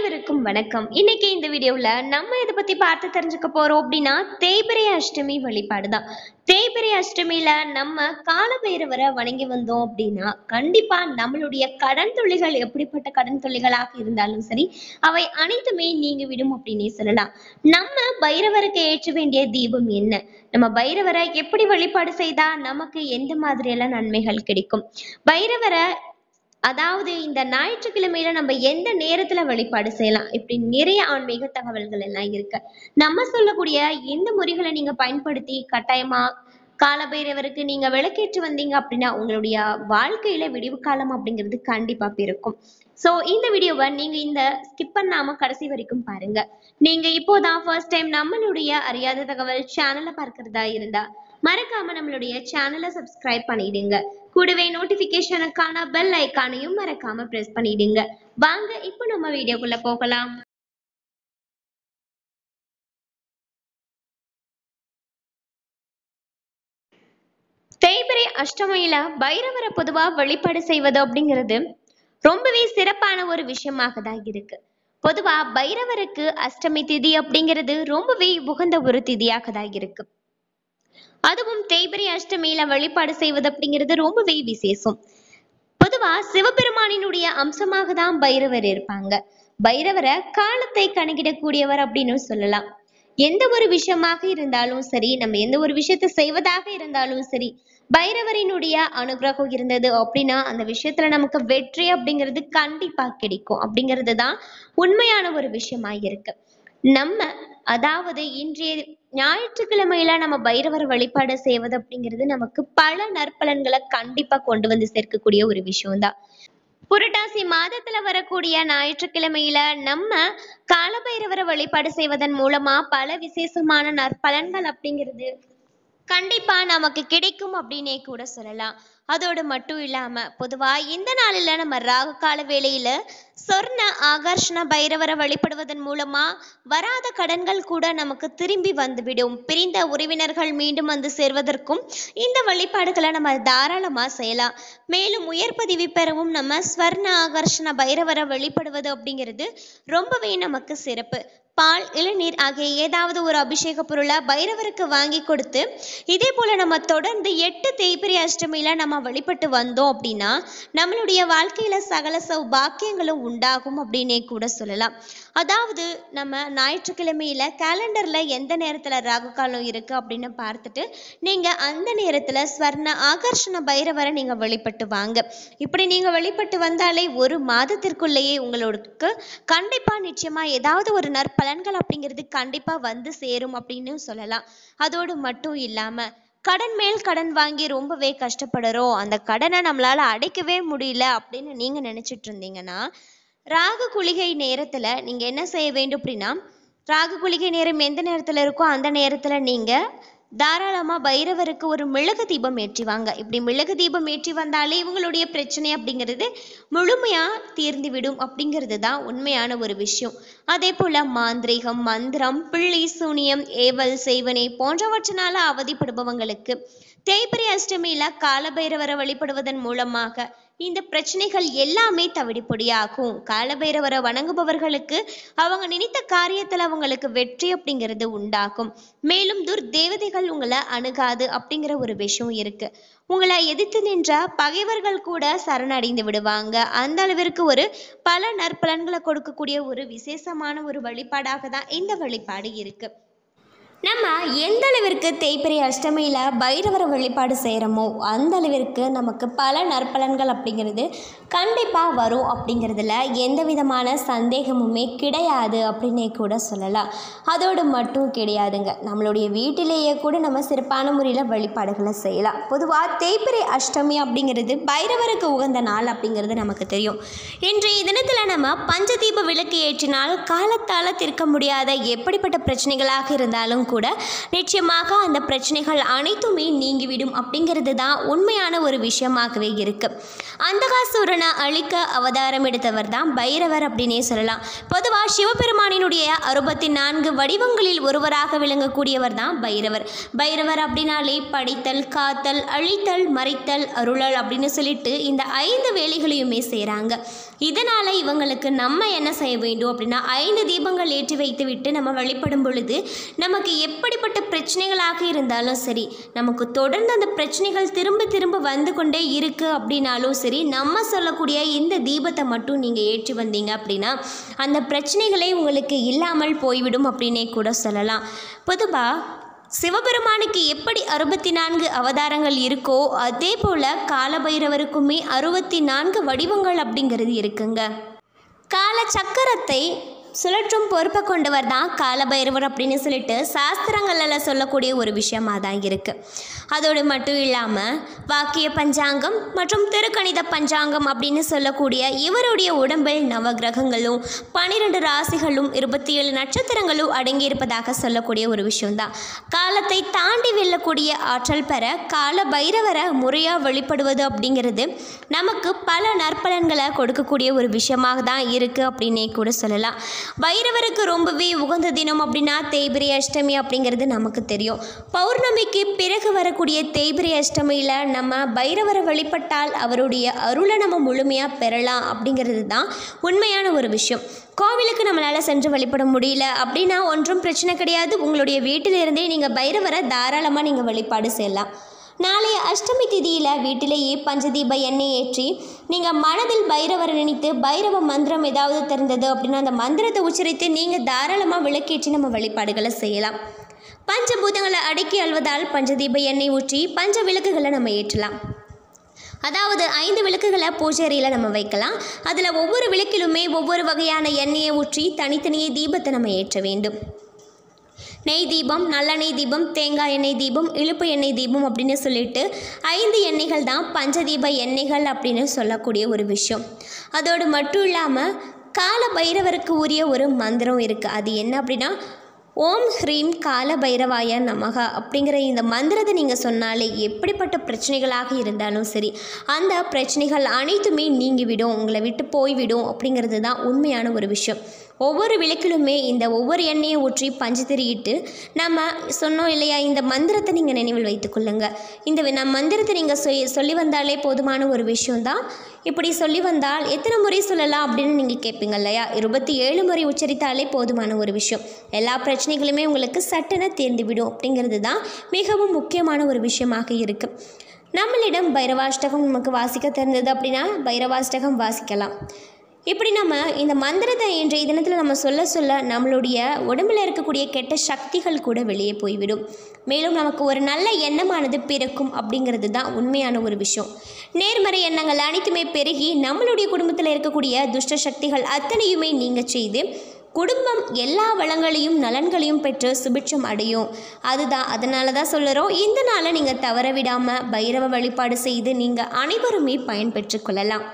அனைவருக்கும் வணக்கம் இன்னைக்கு இந்த வீடியோவில் நம்ம இதை பற்றி பார்த்து தெரிஞ்சுக்க போகிறோம் அப்படின்னா தேய்பிரை அஷ்டமி வழிபாடு தான் தேய்பிரை அஷ்டமியில் நம்ம காலபைரவரை வணங்கி வந்தோம் அப்படின்னா கண்டிப்பாக நம்மளுடைய கடன் தொல்லைகள் எப்படிப்பட்ட கடன் தொல்லைகளாக இருந்தாலும் சரி அவை அனைத்துமே நீங்கி விடும் அப்படின்னே சொல்லலாம் நம்ம பைரவருக்கு ஏற்ற வேண்டிய தீபம் என்ன நம்ம பைரவரை எப்படி வழிபாடு செய்தா நமக்கு எந்த மாதிரியெல்லாம் நன்மைகள் கிடைக்கும் பைரவரை அதாவது இந்த ஞாயிற்றுக்கிழமையில நம்ம எந்த நேரத்துல வழிபாடு செய்யலாம் இப்படி நிறைய ஆன்மீக தகவல்கள் எல்லாம் இருக்கு நம்ம சொல்லக்கூடிய எந்த முறைகளை நீங்க பயன்படுத்தி கட்டாயமா காலபைரவருக்கு நீங்க விளக்கேற்றி வந்தீங்க அப்படின்னா உங்களுடைய வாழ்க்கையில விடிவு காலம் அப்படிங்கிறது கண்டிப்பா பிறக்கும் ஸோ இந்த வீடியோவை நீங்க இந்த ஸ்கிப் பண்ணாம கடைசி வரைக்கும் பாருங்க நீங்க இப்போதான் ஃபர்ஸ்ட் டைம் நம்மளுடைய அறியாத தகவல் சேனலை பார்க்கறதா இருந்தா மறக்காம நம்மளுடைய சேனலை சப்ஸ்கிரைப் பண்ணிடுங்க கூடவே நோட்டிபிகேஷனுக்கான பெல் ஐக்கானையும் மறக்காம பிரஸ் பண்ணிடுங்க வாங்க இப்போ நம்ம வீடியோக்குள்ள போகலாம் தேய்பிரை அஷ்டமியில பைரவரை பொதுவா வழிபாடு செய்வது அப்படிங்கிறது ரொம்பவே சிறப்பான ஒரு விஷயமாக தான் இருக்கு பொதுவா பைரவருக்கு அஷ்டமி திதி அப்படிங்கிறது ரொம்பவே உகந்த ஒரு திதியாக தான் இருக்கு அதுவும் தேய்பிரை அஷ்டமியில வழிபாடு செய்வது அப்படிங்கிறது ரொம்பவே விசேஷம் பொதுவா சிவபெருமானினுடைய அம்சமாக தான் பைரவர் இருப்பாங்க பைரவரை காலத்தை கணக்கிடக்கூடியவர் அப்படின்னு சொல்லலாம் எந்த ஒரு விஷயமாக இருந்தாலும் சரி நம்ம எந்த ஒரு விஷயத்தை செய்வதாக இருந்தாலும் சரி பைரவரினுடைய அனுகிரகம் இருந்தது அப்படின்னா அந்த விஷயத்துல நமக்கு வெற்றி அப்படிங்கிறது கண்டிப்பா கிடைக்கும் அப்படிங்கிறது தான் உண்மையான ஒரு விஷயமா இருக்கு நம்ம அதாவது இன்றைய ஞாயிற்றுக்கிழமையில நம்ம பைரவர் வழிபாடு செய்வது அப்படிங்கிறது நமக்கு பல நற்பலன்களை கண்டிப்பா கொண்டு வந்து சேர்க்கக்கூடிய ஒரு விஷயம்தான் புரட்டாசி மாதத்துல வரக்கூடிய ஞாயிற்றுக்கிழமையில நம்ம காலபைரவரை வழிபாடு செய்வதன் மூலமா பல விசேஷமான நற்பலன்கள் அப்படிங்கிறது கண்டிப்பா நமக்கு கிடைக்கும் அப்படின்னே கூட சொல்லலாம் அதோடு மட்டும் இல்லாம பொதுவா இந்த நாளில நம்ம ராகு கால வேளையில சொர்ண ஆகர்ஷண பைரவரை வழிபடுவதன் மூலமா வராத கடன்கள் கூட நமக்கு திரும்பி வந்துவிடும் பிரிந்த உறவினர்கள் மீண்டும் வந்து சேர்வதற்கும் இந்த வழிபாடுகளை நம்ம தாராளமா செய்யலாம் மேலும் உயர் பதவி பெறவும் நம்ம ஸ்வர்ண ஆகர்ஷண பைரவரை வழிபடுவது அப்படிங்கிறது ரொம்பவே நமக்கு சிறப்பு பால் இளநீர் ஆகிய ஏதாவது ஒரு அபிஷேக பொருளை பைரவருக்கு வாங்கி கொடுத்து இதே போல நம்ம தொடர்ந்து எட்டு தேய்பிரி அஷ்டமியில நம்ம வழிபட்டு வந்தோம் அப்படின்னா நம்மளுடைய வாழ்க்கையில சகல சௌபாக்கியங்களும் உண்டாகும் அப்படின்னே கூட சொல்லலாம் அதாவது நம்ம ஞாயிற்றுக்கிழமையில கேலண்டர்ல எந்த நேரத்துல ராகு காலம் இருக்கு அப்படின்னு பார்த்துட்டு நீங்க அந்த நேரத்துல ஸ்வர்ண ஆகர்ஷண பைரவரை நீங்க வழிபட்டு வாங்க இப்படி நீங்க வழிபட்டு வந்தாலே ஒரு மாதத்திற்குள்ளேயே உங்களுக்கு கண்டிப்பா நிச்சயமா ஏதாவது ஒரு நற்பலன்கள் அப்படிங்கிறது கண்டிப்பா வந்து சேரும் அப்படின்னு சொல்லலாம் அதோடு மட்டும் இல்லாம கடன் மேல் கடன் வாங்கி ரொம்பவே கஷ்டப்படுறோம் அந்த கடனை நம்மளால அடைக்கவே முடியல அப்படின்னு நீங்க நினைச்சிட்டு இருந்தீங்கன்னா ராகு குளிகை நேரத்துல நீங்க என்ன செய்ய வேண்டும் அப்படின்னா ராகு குளிகை நேரம் எந்த நேரத்துல இருக்கோ அந்த நேரத்துல நீங்க தாராளமா பைரவருக்கு ஒரு மிளகு தீபம் ஏற்றி வாங்க இப்படி மிளகு தீபம் ஏற்றி வந்தாலே இவங்களுடைய பிரச்சனை அப்படிங்கிறது முழுமையா தீர்ந்து விடும் அப்படிங்கிறது தான் உண்மையான ஒரு விஷயம் அதே போல மாந்திரீகம் மந்திரம் பிள்ளி சூனியம் ஏவல் செய்வனை போன்றவற்றினால அவதிப்படுபவங்களுக்கு தேய்பிரை அஷ்டமியில காலபைரவரை வழிபடுவதன் மூலமாக இந்த பிரச்சனைகள் எல்லாமே தவிடுபொடியாகும் காலபைரவரை வணங்குபவர்களுக்கு அவங்க நினைத்த காரியத்துல அவங்களுக்கு வெற்றி அப்படிங்கிறது உண்டாகும் மேலும் துர்தேவதைகள் உங்களை அணுகாது அப்படிங்கிற ஒரு விஷயம் இருக்கு உங்களை எதிர்த்து நின்ற பகைவர்கள் கூட சரணடைந்து விடுவாங்க அந்த அளவிற்கு ஒரு பல நற்பலன்களை கொடுக்கக்கூடிய ஒரு விசேஷமான ஒரு வழிபாடாக தான் இந்த வழிபாடு இருக்கு நம்ம எந்த அளவிற்கு தேய்பிரை அஷ்டமியில் பைரவரை வழிபாடு செய்கிறோமோ அந்த அளவிற்கு நமக்கு பல நற்பலன்கள் அப்படிங்கிறது கண்டிப்பாக வரும் அப்படிங்கிறதுல எந்த விதமான சந்தேகமுமே கிடையாது அப்படின்னே கூட சொல்லலாம் அதோடு மட்டும் கிடையாதுங்க நம்மளுடைய வீட்டிலேயே கூட நம்ம சிறப்பான முறையில் வழிபாடுகளை செய்யலாம் பொதுவாக தேய்பிரை அஷ்டமி அப்படிங்கிறது பைரவருக்கு உகந்த நாள் அப்படிங்கிறது நமக்கு தெரியும் இன்றைய தினத்தில் நம்ம பஞ்சதீப விளக்கு ஏற்றினால் காலத்தால் தீர்க்க முடியாத எப்படிப்பட்ட பிரச்சனைகளாக இருந்தாலும் வழிபட்டாலும் கூட நிச்சயமாக அந்த பிரச்சனைகள் அனைத்துமே நீங்கிவிடும் அப்படிங்கிறது தான் உண்மையான ஒரு விஷயமாகவே இருக்கு அந்தகாசூரனை அழிக்க அவதாரம் எடுத்தவர் தான் பைரவர் அப்படின்னே சொல்லலாம் பொதுவாக சிவபெருமானினுடைய அறுபத்தி நான்கு வடிவங்களில் ஒருவராக விளங்கக்கூடியவர் தான் பைரவர் பைரவர் அப்படின்னாலே படித்தல் காத்தல் அழித்தல் மறைத்தல் அருளல் அப்படின்னு சொல்லிட்டு இந்த ஐந்து வேலைகளையுமே செய்கிறாங்க இதனால் இவங்களுக்கு நம்ம என்ன செய்ய வேண்டும் அப்படின்னா ஐந்து தீபங்கள் ஏற்றி வைத்து விட்டு நம்ம வழிபடும் பொழுது நமக்கு எப்படிப்பட்ட பிரச்சனைகளாக இருந்தாலும் சரி நமக்கு தொடர்ந்து அந்த பிரச்சனைகள் திரும்ப திரும்ப வந்து கொண்டே இருக்கு அப்படின்னாலும் சரி நம்ம சொல்லக்கூடிய இந்த தீபத்தை மட்டும் நீங்கள் ஏற்றி வந்தீங்க அப்படின்னா அந்த பிரச்சனைகளே உங்களுக்கு இல்லாமல் போய்விடும் அப்படின்னே கூட சொல்லலாம் பொதுவாக சிவபெருமானுக்கு எப்படி அறுபத்தி நான்கு அவதாரங்கள் இருக்கோ அதே போல் காலபைரவருக்குமே அறுபத்தி நான்கு வடிவங்கள் அப்படிங்கிறது இருக்குங்க கால சக்கரத்தை சுழற்றும் பொறுப்பை கொண்டவர் தான் காலபைரவர் அப்படின்னு சொல்லிட்டு சாஸ்திரங்களில் சொல்லக்கூடிய ஒரு விஷயமாக தான் இருக்குது அதோடு மட்டும் இல்லாமல் வாக்கிய பஞ்சாங்கம் மற்றும் திருக்கணித பஞ்சாங்கம் அப்படின்னு சொல்லக்கூடிய இவருடைய உடம்பில் நவ கிரகங்களும் பனிரெண்டு ராசிகளும் இருபத்தி ஏழு நட்சத்திரங்களும் அடங்கியிருப்பதாக சொல்லக்கூடிய ஒரு விஷயம்தான் காலத்தை தாண்டி வெல்லக்கூடிய ஆற்றல் பெற கால பைரவரை முறையாக வழிபடுவது அப்படிங்கிறது நமக்கு பல நற்பலன்களை கொடுக்கக்கூடிய ஒரு விஷயமாக தான் இருக்குது அப்படின்னே கூட சொல்லலாம் பைரவருக்கு ரொம்பவே உகந்த தினம் அப்படின்னா தேய்பிரை அஷ்டமி அப்படிங்கிறது நமக்கு தெரியும் பௌர்ணமிக்கு பிறகு வரக்கூடிய தேய்பிரை அஷ்டமியில் நம்ம பைரவரை வழிபட்டால் அவருடைய அருளை நம்ம முழுமையாக பெறலாம் அப்படிங்கிறது தான் உண்மையான ஒரு விஷயம் கோவிலுக்கு நம்மளால் சென்று வழிபட முடியல அப்படின்னா ஒன்றும் பிரச்சனை கிடையாது உங்களுடைய வீட்டிலிருந்தே நீங்கள் பைரவரை தாராளமாக நீங்கள் வழிபாடு செய்யலாம் நாளைய அஷ்டமி திதியில் வீட்டிலேயே பஞ்சதீப எண்ணெய் ஏற்றி நீங்கள் மனதில் பைரவரை நினைத்து பைரவ மந்திரம் ஏதாவது தெரிந்தது அப்படின்னா அந்த மந்திரத்தை உச்சரித்து நீங்கள் தாராளமாக விளக்கேற்றி நம்ம வழிபாடுகளை செய்யலாம் பஞ்சபூதங்களை அடக்கி அழுவதால் பஞ்சதீப எண்ணெய் ஊற்றி பஞ்ச விளக்குகளை நம்ம ஏற்றலாம் அதாவது ஐந்து விளக்குகளை பூஜை அறையில் நம்ம வைக்கலாம் அதில் ஒவ்வொரு விளக்கிலுமே ஒவ்வொரு வகையான எண்ணெயை ஊற்றி தனித்தனியே தீபத்தை நம்ம ஏற்ற வேண்டும் நெய் தீபம் நல்லெண்ணெய் தீபம் தேங்காய் எண்ணெய் தீபம் இழுப்பு எண்ணெய் தீபம் அப்படின்னு சொல்லிட்டு ஐந்து எண்ணெய்கள் தான் பஞ்சதீப எண்ணெய்கள் அப்படின்னு சொல்லக்கூடிய ஒரு விஷயம் அதோடு மட்டும் இல்லாமல் கால பைரவருக்கு உரிய ஒரு மந்திரம் இருக்குது அது என்ன அப்படின்னா ஓம் ஹ்ரீம் கால பைரவாய நமக அப்படிங்கிற இந்த மந்திரத்தை நீங்கள் சொன்னாலே எப்படிப்பட்ட பிரச்சனைகளாக இருந்தாலும் சரி அந்த பிரச்சனைகள் அனைத்துமே நீங்கிவிடும் உங்களை விட்டு போய்விடும் அப்படிங்கிறது தான் உண்மையான ஒரு விஷயம் ஒவ்வொரு விளக்கிலுமே இந்த ஒவ்வொரு எண்ணெயை ஊற்றி பஞ்சு திரியிட்டு நம்ம சொன்னோம் இல்லையா இந்த மந்திரத்தை நீங்கள் நினைவில் வைத்துக்கொள்ளுங்க இந்த வி- நம்ம மந்திரத்தை நீங்கள் சொய் சொல்லி வந்தாலே போதுமான ஒரு விஷயம்தான் இப்படி சொல்லி வந்தால் எத்தனை முறை சொல்லலாம் அப்படின்னு நீங்கள் கேட்பீங்க இல்லையா இருபத்தி ஏழு முறை உச்சரித்தாலே போதுமான ஒரு விஷயம் எல்லா பிரச்சனைகளுமே உங்களுக்கு சட்டென தேர்ந்துவிடும் அப்படிங்கிறது தான் மிகவும் முக்கியமான ஒரு விஷயமாக இருக்குது நம்மளிடம் பைரவாஷ்டகம் நமக்கு வாசிக்க தெரிந்தது அப்படின்னா பைரவாஷ்டகம் வாசிக்கலாம் இப்படி நம்ம இந்த மந்திரத்தை இன்றைய தினத்தில் நம்ம சொல்ல சொல்ல நம்மளுடைய உடம்பில் இருக்கக்கூடிய கெட்ட சக்திகள் கூட வெளியே போய்விடும் மேலும் நமக்கு ஒரு நல்ல எண்ணமானது பிறக்கும் அப்படிங்கிறது தான் உண்மையான ஒரு விஷயம் நேர்மறை எண்ணங்கள் அனைத்துமே பெருகி நம்மளுடைய குடும்பத்தில் இருக்கக்கூடிய துஷ்ட சக்திகள் அத்தனையுமே நீங்க செய்து குடும்பம் எல்லா வளங்களையும் நலன்களையும் பெற்று சுபிட்சம் அடையும் அதுதான் அதனால தான் சொல்லுறோம் இந்த நாளை நீங்கள் தவற விடாமல் பைரவ வழிபாடு செய்து நீங்கள் அனைவருமே பயன்பெற்று கொள்ளலாம்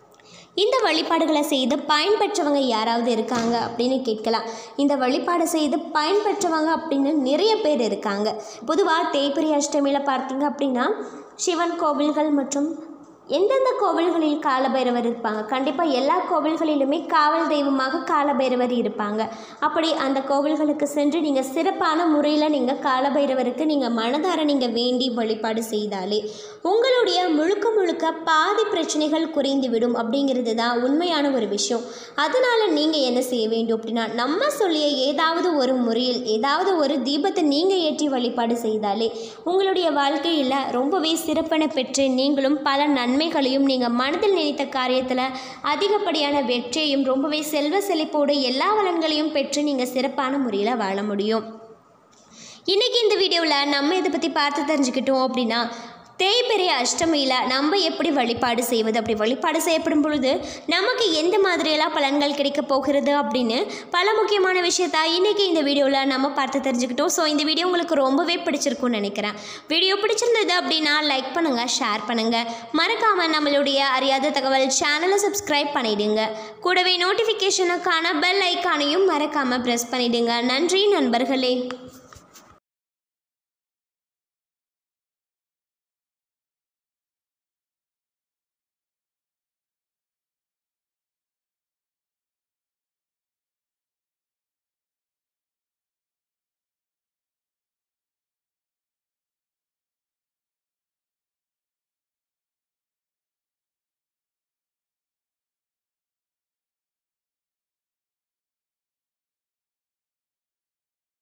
இந்த வழிபாடுகளை செய்து பயன்பெற்றவங்க யாராவது இருக்காங்க அப்படின்னு கேட்கலாம் இந்த வழிபாடு செய்து பயன்பெற்றவங்க அப்படின்னு நிறைய பேர் இருக்காங்க பொதுவாக தேய்பிரி அஷ்டமியில் பார்த்தீங்க அப்படின்னா சிவன் கோவில்கள் மற்றும் எந்தெந்த கோவில்களில் காலபைரவர் இருப்பாங்க கண்டிப்பாக எல்லா கோவில்களிலுமே காவல் தெய்வமாக காலபைரவர் இருப்பாங்க அப்படி அந்த கோவில்களுக்கு சென்று நீங்கள் சிறப்பான முறையில் நீங்கள் காலபைரவருக்கு நீங்கள் மனதார நீங்கள் வேண்டி வழிபாடு செய்தாலே உங்களுடைய முழுக்க முழுக்க பாதி பிரச்சனைகள் குறைந்துவிடும் அப்படிங்கிறது தான் உண்மையான ஒரு விஷயம் அதனால் நீங்கள் என்ன செய்ய வேண்டும் அப்படின்னா நம்ம சொல்லிய ஏதாவது ஒரு முறையில் ஏதாவது ஒரு தீபத்தை நீங்கள் ஏற்றி வழிபாடு செய்தாலே உங்களுடைய வாழ்க்கையில் ரொம்பவே சிறப்பென பெற்று நீங்களும் பல நன்மைகளையும் நீங்கள் மனதில் நினைத்த காரியத்தில் அதிகப்படியான வெற்றியையும் ரொம்பவே செல்வ செழிப்போடு எல்லா வளன்களையும் பெற்று நீங்கள் சிறப்பான முறையில் வாழ முடியும் இன்னைக்கு இந்த வீடியோவில் நம்ம இதை பற்றி பார்த்து தெரிஞ்சுக்கிட்டோம் அப்படின்னா தேய்பிறை அஷ்டமியில் நம்ம எப்படி வழிபாடு செய்வது அப்படி வழிபாடு செய்யப்படும் பொழுது நமக்கு எந்த மாதிரியெல்லாம் பலன்கள் கிடைக்க போகிறது அப்படின்னு பல முக்கியமான விஷயத்த இன்னைக்கு இந்த வீடியோவில் நம்ம பார்த்து தெரிஞ்சுக்கிட்டோம் ஸோ இந்த வீடியோ உங்களுக்கு ரொம்பவே பிடிச்சிருக்கும்னு நினைக்கிறேன் வீடியோ பிடிச்சிருந்தது அப்படின்னா லைக் பண்ணுங்கள் ஷேர் பண்ணுங்கள் மறக்காமல் நம்மளுடைய அறியாத தகவல் சேனலை சப்ஸ்கிரைப் பண்ணிடுங்க கூடவே நோட்டிஃபிகேஷனுக்கான பெல் ஐக்கானையும் மறக்காமல் ப்ரெஸ் பண்ணிடுங்க நன்றி நண்பர்களே